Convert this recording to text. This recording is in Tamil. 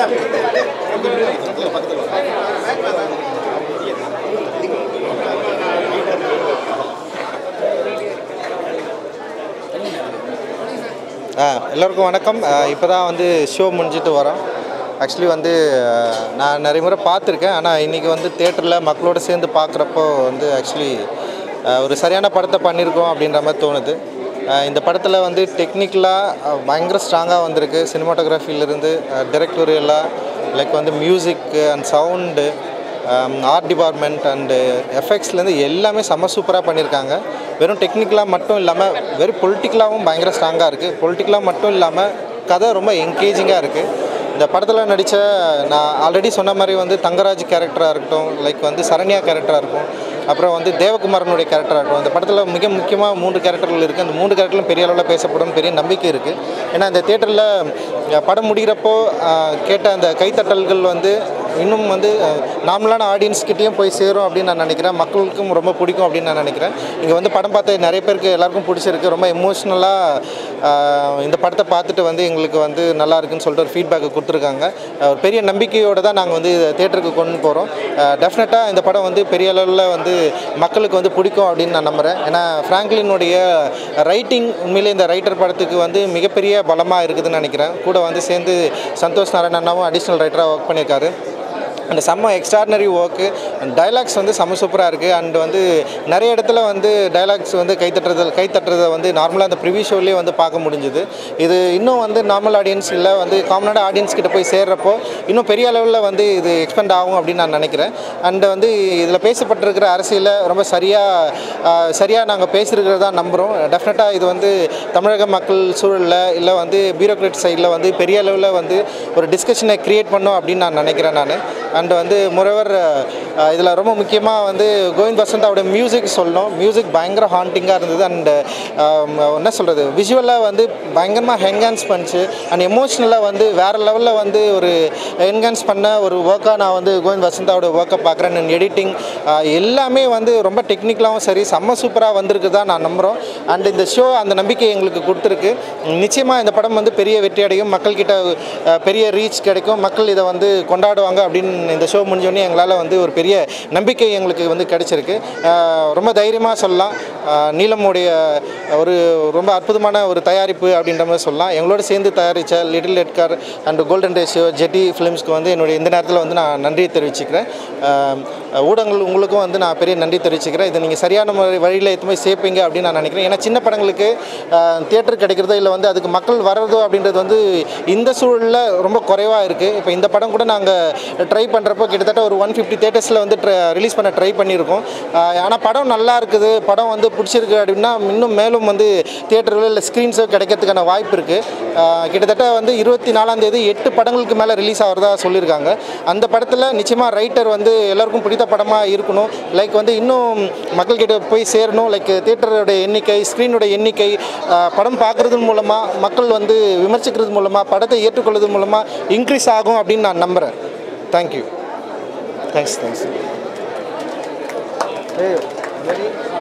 ஆ எல்லோருக்கும் வணக்கம் இப்போ தான் வந்து ஷோ முடிஞ்சிட்டு வரோம் ஆக்சுவலி வந்து அஹ், நான் நிறைய முறை பார்த்துருக்கேன் ஆனால் இன்றைக்கி வந்து தேட்டரில் மக்களோட சேர்ந்து பார்க்குறப்போ வந்து ஆக்சுவலி ஒரு சரியான படத்தை பண்ணியிருக்கோம் அப்படின்ற மாதிரி தோணுது அஹ், இந்த படத்தில் வந்து டெக்னிக்கலாக பயங்கர ஸ்ட்ராங்காக வந்திருக்கு சினிமாட்டோகிராஃபிலேருந்து டிரெக்டோரியலாக லைக் வந்து music and sound art department and எஃபெக்ட்ஸ்லேருந்து எல்லாமே செம்ம சூப்பராக பண்ணியிருக்காங்க வெறும் டெக்னிக்கலாக மட்டும் இல்லாமல் வெறும் பொலிட்டிக்கலாகவும் பயங்கர ஸ்ட்ராங்காக இருக்குது பொலிட்டிக்கலாக மட்டும் இல்லாமல் கதை ரொம்ப என்கேஜிங்காக இருக்குது இந்த படத்தில் நடித்த நான் ஆல்ரெடி சொன்ன மாதிரி வந்து தங்கராஜ் கேரக்டராக இருக்கட்டும் லைக் வந்து சரண்யா கேரக்டராக இருக்கும் அப்புறம் வந்து தேவகுமாரனுடைய கேரக்டராக இருக்கும் இந்த படத்தில் மிக முக்கியமாக மூன்று கேரக்டர்கள் இருக்குது அந்த மூன்று கேரக்டரும் பெரிய அளவில் பேசப்படும் பெரிய நம்பிக்கை இருக்குது ஏன்னா இந்த தேட்டரில் படம் முடிகிறப்போ அஹ், கேட்ட அந்த கைத்தட்டல்கள் வந்து இன்னும் வந்து நார்மலான ஆடியன்ஸ்கிட்டையும் போய் சேரும் அப்படின்னு நான் நினைக்கிறேன் மக்களுக்கும் ரொம்ப பிடிக்கும் அப்படின்னு நான் நினைக்கிறேன் இங்கே வந்து படம் பார்த்த நிறைய பேருக்கு எல்லாருக்கும் பிடிச்சிருக்கு ரொம்ப எமோஷ்னலாக இந்த படத்தை பார்த்துட்டு வந்து எங்களுக்கு வந்து நல்லா இருக்குன்னு சொல்லிட்டு ஒரு ஃபீட்பேக்கை கொடுத்துருக்காங்க அஹ், ஒரு பெரிய நம்பிக்கையோடு தான் நாங்கள் வந்து தேட்டருக்கு கொண்டு போகிறோம் டெஃபினட்டாக இந்த படம் வந்து பெரிய அளவில் வந்து மக்களுக்கு வந்து பிடிக்கும் அப்படின்னு நான் நம்புகிறேன் ஏன்னா ஃப்ராங்க்லினுடைய ரைட்டிங் உண்மையிலே இந்த ரைட்டர் படத்துக்கு வந்து மிகப்பெரிய பலமாக இருக்குதுன்னு நினைக்கிறேன் கூட வந்து சேர்ந்து சந்தோஷ் நாராயண் அண்ணாவும் அடிஷ்னல் ரைட்டராக ஒர்க் பண்ணியிருக்காரு அந்த செம்ம எக்ஸ்ட்ராடினரி ஒர்க்கு டைலாக்ஸ் வந்து செம்ம சூப்பராக இருக்குது அண்ட் வந்து நிறைய இடத்துல வந்து டைலாக்ஸ் வந்து கைத்தட்டுறது கைத்தட்டுறதை வந்து நார்மலாக அந்த ப்ரிவியூ ஷோலேயே வந்து பார்க்க முடிஞ்சுது இது இன்னும் வந்து நார்மல் ஆடியன்ஸ் இல்லை வந்து காமனான ஆடியன்ஸ் கிட்ட போய் சேர்றப்போ இன்னும் பெரிய அளவில் வந்து இது எக்ஸ்பெண்ட் ஆகும் அப்படின்னு நான் நினைக்கிறேன் அண்ட் வந்து இதில் பேசப்பட்டிருக்கிற அரசியலை ரொம்ப சரியாக சரியாக நாங்கள் பேசியிருக்கிறதா நம்புகிறோம் டெஃபினட்டாக இது வந்து தமிழக மக்கள் சூழலில் இல்லை வந்து பியூரோக்ராட் சைடில் வந்து பெரிய அளவில் வந்து ஒரு டிஸ்கஷனை க்ரியேட் பண்ணோம் அப்படின்னு நான் நினைக்கிறேன் நான் அண்ட் வந்து முறைவர் இதில் ரொம்ப முக்கியமாக வந்து கோவிந்த் வசந்தாவோட மியூசிக் சொல்லணும் மியூசிக் பயங்கர ஹாண்டிங்காக இருந்தது அண்ட் என்ன சொல்கிறது விஷுவலாக வந்து பயங்கரமாக என்ஹான்ஸ் பண்ணிச்சு அண்ட் எமோஷ்னலாக வந்து வேறு லெவலில் வந்து ஒரு என்ஹான்ஸ் பண்ண ஒரு ஒர்க்காக நான் வந்து கோவிந்த் வசந்தாவோட ஒர்க்கை பார்க்குறேன் அண்ட் எடிட்டிங் எல்லாமே வந்து ரொம்ப டெக்னிக்கலாகவும் சரி செம்ம சூப்பராக வந்திருக்கு தான் நான் நம்புகிறோம் அண்ட் இந்த ஷோ அந்த நம்பிக்கை எங்களுக்கு கொடுத்துருக்கு நிச்சயமாக இந்த படம் வந்து பெரிய வெற்றி அடையும் மக்கள்கிட்ட அஹ், பெரிய ரீச் கிடைக்கும் மக்கள் இதை வந்து கொண்டாடுவாங்க அப்படின்னு இந்த ஷோ முடிஞ்சோடனே எங்களால் வந்து ஒரு பெரிய நம்பிக்கை எங்களுக்கு வந்து கிடைச்சிருக்கு அஹ், ரொம்ப தைரியமாக சொல்லலாம் அஹ், நீலமுடைய ஒரு ரொம்ப அற்புதமான ஒரு தயாரிப்பு அப்படின்ற மாதிரி சொல்லலாம் எங்களோட சேர்ந்து தயாரித்த little Edgar and golden ratio ஜெட்டி ஃபிலிம்ஸ்க்கு வந்து என்னுடைய இந்த நேரத்தில் வந்து நான் நன்றியை தெரிவிச்சுக்கிறேன் அஹ், ஊடகங்கள் உங்களுக்கும் வந்து நான் பெரிய நன்றி தெரிவிச்சுக்கிறேன் இதை நீங்கள் சரியான முறை வழியில் எத்துமே சேர்ப்பீங்க அப்படின்னு நான் நினைக்கிறேன் ஏன்னா சின்ன படங்களுக்கு தியேட்டர் கிடைக்கிறதோ இல்லை வந்து அதுக்கு மக்கள் வர்றதோ அப்படின்றது வந்து இந்த சூழலில் ரொம்ப குறைவாக இருக்குது இப்போ இந்த படம் கூட நாங்கள் ட்ரை பண்ணுறப்போ கிட்டத்தட்ட ஒரு ஒன் ஃபிஃப்டி தேட்டர்ஸில் வந்து ரிலீஸ் பண்ண ட்ரை பண்ணியிருக்கோம் ஆனால் படம் நல்லா இருக்குது படம் வந்து பிடிச்சிருக்கு அப்படின்னா இன்னும் மேலும் வந்து தியேட்டரில் இல்லை ஸ்க்ரீன்ஸோ கிடைக்கிறதுக்கான வாய்ப்பு இருக்குது கிட்டத்தட்ட வந்து இருபத்தி நாலாம் தேதி எட்டு படங்களுக்கு மேலே ரிலீஸ் ஆகிறதா சொல்லியிருக்காங்க அந்த படத்தில் நிச்சயமாக ரைட்டர் வந்து எல்லாருக்கும் பிடித்த படமாக இருக்கணும் லைக் வந்து இன்னும் மக்கள்கிட்ட போய் சேரணும் லைக் தியேட்டரோட எண்ணிக்கை ஸ்க்ரீனோட எண்ணிக்கை ஆஹ் படம் பார்க்குறது மூலமாக மக்கள் வந்து விமர்சிக்கிறது மூலமாக படத்தை ஏற்றுக்கொள்வது மூலமாக இன்க்ரீஸ் ஆகும் அப்படின்னு நான் நம்புகிறேன் தேங்க்யூ தேங்க்ஸ் தேங்க்ஸ்